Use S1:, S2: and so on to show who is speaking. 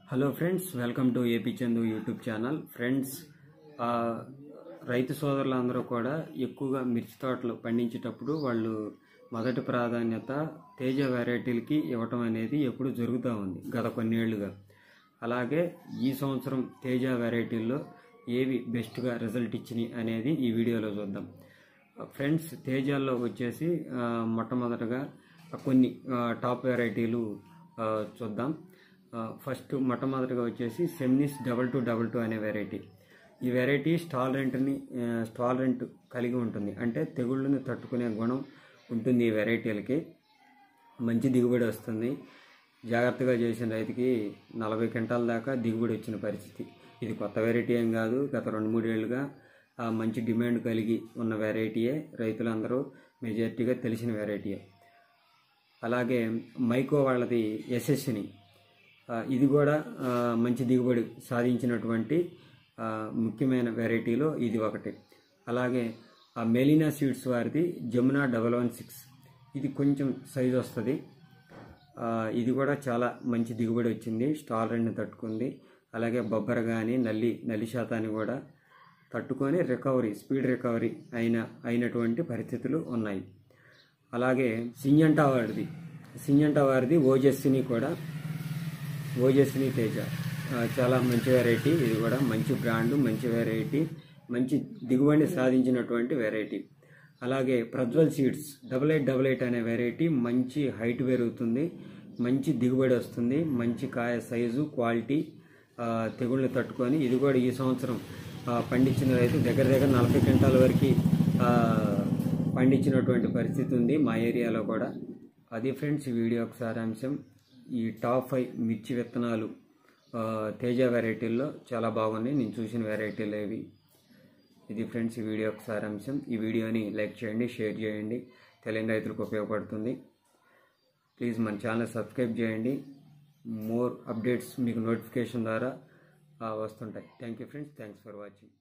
S1: hello friends welcome to AP Chandu YouTube channel friends ఆ, రైతు సోదరులందరూ కూడా ఎక్కువగా మిర్చి తోటలు పండించేటప్పుడు వాళ్ళు మొదటి ప్రాధాన్యత తేజ వెరైటీలకి ఇవ్వటం అనేది ఎప్పుడు జరుగుతూ ఉంది గత కొన్నేళ్లుగా అలాగే ఈ సంవత్సరం తేజ వెరైటీల్లో ఏవి బెస్ట్గా రిజల్ట్ ఇచ్చినాయి అనేది ఈ వీడియోలో చూద్దాం ఫ్రెండ్స్ తేజాల్లో వచ్చేసి ఆ, మొట్టమొదటగా కొన్ని ఆ, టాప్ వెరైటీలు ఆ, చూద్దాం ఆ, ఫస్ట్ మొట్టమొదటిగా వచ్చేసి Seminis double two double two అనే వెరైటీ ఈ వెరైటీ స్టాల్ రెంట్ని స్టాల్ రెంట్ కలిగి ఉంటుంది అంటే తెగుళ్ళని తట్టుకునే గుణం ఉంటుంది ఈ వెరైటీలకి మంచి దిగుబడి వస్తుంది జాగ్రత్తగా చేసిన రైతుకి నలభై క్వింటాల దాకా దిగుబడి వచ్చిన పరిస్థితి ఇది కొత్త వెరైటీ ఏం కాదు గత రెండు మూడేళ్లుగా ఆ, మంచి డిమాండ్ కలిగి ఉన్న వెరైటీయే రైతులందరూ మెజారిటీగా తెలిసిన వెరైటీయే అలాగే మైకో వాళ్ళది ఎస్ఎస్ని ఇది కూడా ఆ, మంచి దిగుబడి సాధించినటువంటి ఆ, ముఖ్యమైన వెరైటీలో ఇది ఒకటి అలాగే ఆ మెలినా సీడ్స్ వారిది జమునా డబల్ వన్ సిక్స్ ఇది కొంచెం సైజ్ వస్తుంది ఆ, ఇది కూడా చాలా మంచి దిగుబడి వచ్చింది స్టాల్ రెండ్ని తట్టుకుంది అలాగే బొబ్బర కానీ నల్లి నల్లి శాతాన్ని కూడా తట్టుకొని రికవరీ స్పీడ్ రికవరీ అయిన అయినటువంటి పరిస్థితులు ఉన్నాయి అలాగే సింజంటా వారిది సింజంటా వారిది ఓజస్సిని కూడా ఓజస్విని తేజ ఆ, చాలా మంచి వెరైటీ ఇది కూడా మంచి బ్రాండ్ మంచి వెరైటీ మంచి దిగుబడిని సాధించినటువంటి వెరైటీ అలాగే Prajwal seeds double eight double eight అనే వెరైటీ మంచి హైట్ పెరుగుతుంది మంచి దిగుబడి వస్తుంది మంచి కాయ సైజు క్వాలిటీ ఆ, తెగుళ్ళని తట్టుకొని ఇది కూడా ఈ సంవత్సరం ఆ, పండించిన రైతు దగ్గర దగ్గర నలభై క్వింటాల వరకు ఆ, పండించినటువంటి పరిస్థితి ఉంది మా ఏరియాలో కూడా అది ఫ్రెండ్స్ ఈ వీడియో ఒక సారాంశం ఈ టాప్ ఫైవ్ మిర్చి విత్తనాలు ఆ, తేజ వెరైటీల్లో చాలా బాగున్నాయి నేను చూసిన వెరైటీలు ఇవి ఇది ఫ్రెండ్స్ ఈ వీడియో ఒక సారాంశం ఈ వీడియోని లైక్ చేయండి షేర్ చేయండి తెలియని రైతులకు ఉపయోగపడుతుంది ప్లీజ్ మన ఛానల్ సబ్స్క్రైబ్ చేయండి మోర్ అప్డేట్స్ మీకు నోటిఫికేషన్ ద్వారా ఆ, వస్తుంటాయి thank you friends thanks for watching